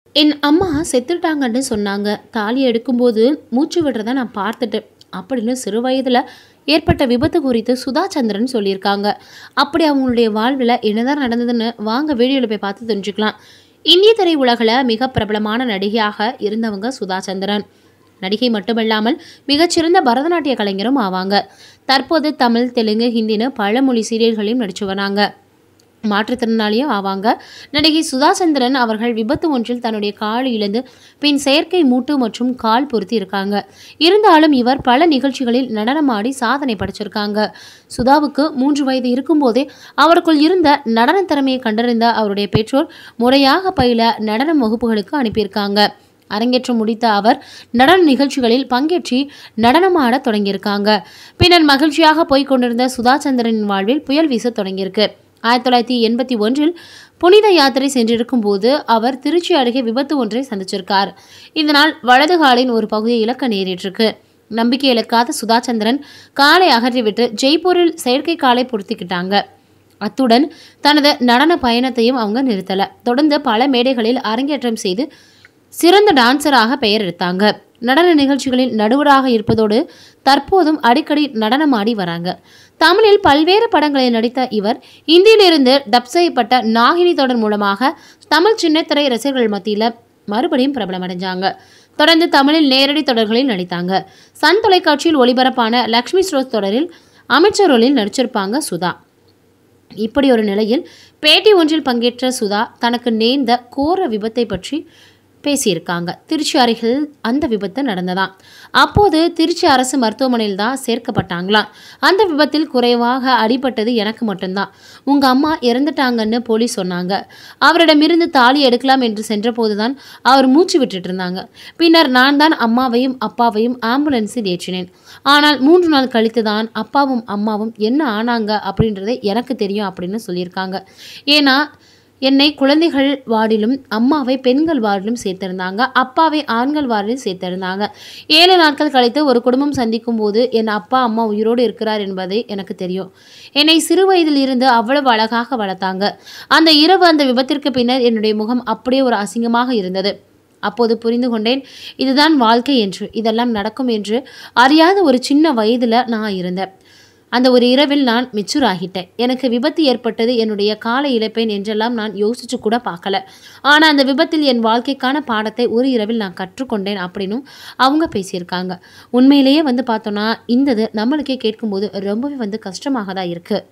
என் அம்மா செத்துட்டாங்கன்னு சொன்னாங்க தாலி எடுக்கும்போது மூச்சு விடுறத நான் பார்த்துட்டேன் அப்படின்னு சிறு வயதில் ஏற்பட்ட விபத்து குறித்து சுதா சந்திரன் சொல்லியிருக்காங்க அப்படி அவங்களுடைய வாழ்வில் என்னதான் நடந்ததுன்னு வாங்க வீடியோவில் போய் பார்த்து தெரிஞ்சுக்கலாம் இந்திய திரையுலகில் மிக பிரபலமான நடிகையாக இருந்தவங்க சுதா சந்திரன் நடிகை மட்டுமல்லாமல் மிகச்சிறந்த பரதநாட்டிய கலைஞரும் ஆவாங்க தற்போது தமிழ் தெலுங்கு ஹிந்தின்னு பல மொழி சீரியல்களையும் நடிச்சு வராங்க மாற்றுத்திறனாளியும் ஆவாங்க நடிகை சுதா சந்திரன் அவர்கள் விபத்து ஒன்றில் தன்னுடைய கால் இழந்து பின் செயற்கை மூட்டு மற்றும் கால் பொருத்தி இருக்காங்க இருந்தாலும் இவர் பல நிகழ்ச்சிகளில் நடனமாடி சாதனை படைச்சிருக்காங்க சுதாவுக்கு மூன்று வயது இருக்கும்போதே அவருக்குள் இருந்த நடன திறமையை கண்டறிந்த அவருடைய பெற்றோர் முறையாக பயில நடன வகுப்புகளுக்கு அனுப்பியிருக்காங்க அரங்கேற்றம் முடித்த அவர் நடன நிகழ்ச்சிகளில் பங்கேற்றி நடனமாடத் தொடங்கியிருக்காங்க பின்னர் மகிழ்ச்சியாக போய்க் கொண்டிருந்த சுதா சந்திரனின் வாழ்வில் புயல் வீசத் தொடங்கியிருக்கு ஆயிரத்தி தொள்ளாயிரத்தி எண்பத்தி ஒன்றில் புனித யாத்திரை சென்றிருக்கும் போது அவர் திருச்சி அருகே விபத்து ஒன்றை சந்திச்சிருக்கார் இதனால் வலது காலின் ஒரு பகுதியை இழக்க நேரிட்டிருக்கு நம்பிக்கை இழக்காத சுதா சந்திரன் காலை அகற்றிவிட்டு ஜெய்ப்பூரில் செயற்கை காலை பொருத்திக்கிட்டாங்க அத்துடன் தனது நடன பயணத்தையும் அவங்க நிறுத்தலை தொடர்ந்து பல மேடைகளில் அரங்கேற்றம் செய்து சிறந்த டான்சராக பெயர் எடுத்தாங்க நடன நிகழ்ச்சிகளில் நடுவராக இருப்பதோடு தற்போதும் அடிக்கடி நடனமாடி வராங்க தமிழில் பல்வேறு படங்களில் நடித்த இவர் இந்தியிலிருந்து டப் செய்யப்பட்ட நாகினி தொடர் மூலமாக தமிழ் சின்னத்திரை ரசிகர்கள் மத்தியில் மறுபடியும் பிரபலமடைஞ்சாங்க தொடர்ந்து தமிழில் நேரடி தொடர்களில் நடித்தாங்க சன் தொலைக்காட்சியில் ஒளிபரப்பான லக்ஷ்மி ஸ்ரோத் தொடரில் அமைச்சர் ரோலில் நடிச்சிருப்பாங்க சுதா இப்படி ஒரு நிலையில் பேட்டி ஒன்றில் பங்கேற்ற சுதா தனக்கு நேர்ந்த கோர விபத்தை பற்றி பேசியிருக்காங்க திருச்சி அருகில் அந்த விபத்து நடந்ததாம் அப்போது திருச்சி அரசு மருத்துவமனையில் தான் சேர்க்கப்பட்டாங்களாம் அந்த விபத்தில் குறைவாக அடிபட்டது எனக்கு மட்டும்தான் உங்க அம்மா இறந்துட்டாங்கன்னு போலீஸ் சொன்னாங்க அவரிடமிருந்து தாலி எடுக்கலாம் என்று சென்றபோது தான் அவர் மூச்சு விட்டுட்டு இருந்தாங்க பின்னர் நான் தான் அம்மாவையும் அப்பாவையும் ஆம்புலன்ஸில் ஏற்றினேன் ஆனால் மூன்று நாள் கழித்து தான் அப்பாவும் அம்மாவும் என்ன ஆனாங்க அப்படின்றதே எனக்கு தெரியும் அப்படின்னு சொல்லியிருக்காங்க ஏன்னா என்னை குழந்தைகள் வார்டிலும் அம்மாவை பெண்கள் வார்டிலும் சேர்த்திருந்தாங்க அப்பாவை ஆண்கள் வார்டில் சேர்த்திருந்தாங்க ஏழு நாட்கள் கழித்து ஒரு குடும்பம் சந்திக்கும் போது என் அப்பா அம்மா உயிரோடு இருக்கிறார் என்பதை எனக்கு தெரியும் என்னை சிறு வயதில் இருந்து அவ்வளவு அழகாக வளர்த்தாங்க அந்த இரவு அந்த விபத்திற்கு பின்னர் என்னுடைய முகம் அப்படியே ஒரு அசிங்கமாக இருந்தது அப்போது புரிந்து கொண்டேன் இதுதான் வாழ்க்கை என்று இதெல்லாம் நடக்கும் என்று அறியாத ஒரு சின்ன வயதில் நான் இருந்தேன் அந்த ஒரு இரவில் நான் மெச்சூர் ஆகிட்டேன் எனக்கு விபத்து ஏற்பட்டது என்னுடைய காலை இழப்பேன் என்றெல்லாம் நான் யோசிச்சு கூட பார்க்கல ஆனால் அந்த விபத்தில் என் வாழ்க்கைக்கான பாடத்தை ஒரு இரவில் நான் கற்றுக்கொண்டேன் அப்படின்னும் அவங்க பேசியிருக்காங்க உண்மையிலேயே வந்து பார்த்தோன்னா இந்தது நம்மளுக்கே கேட்கும்போது ரொம்பவே வந்து கஷ்டமாக தான் இருக்குது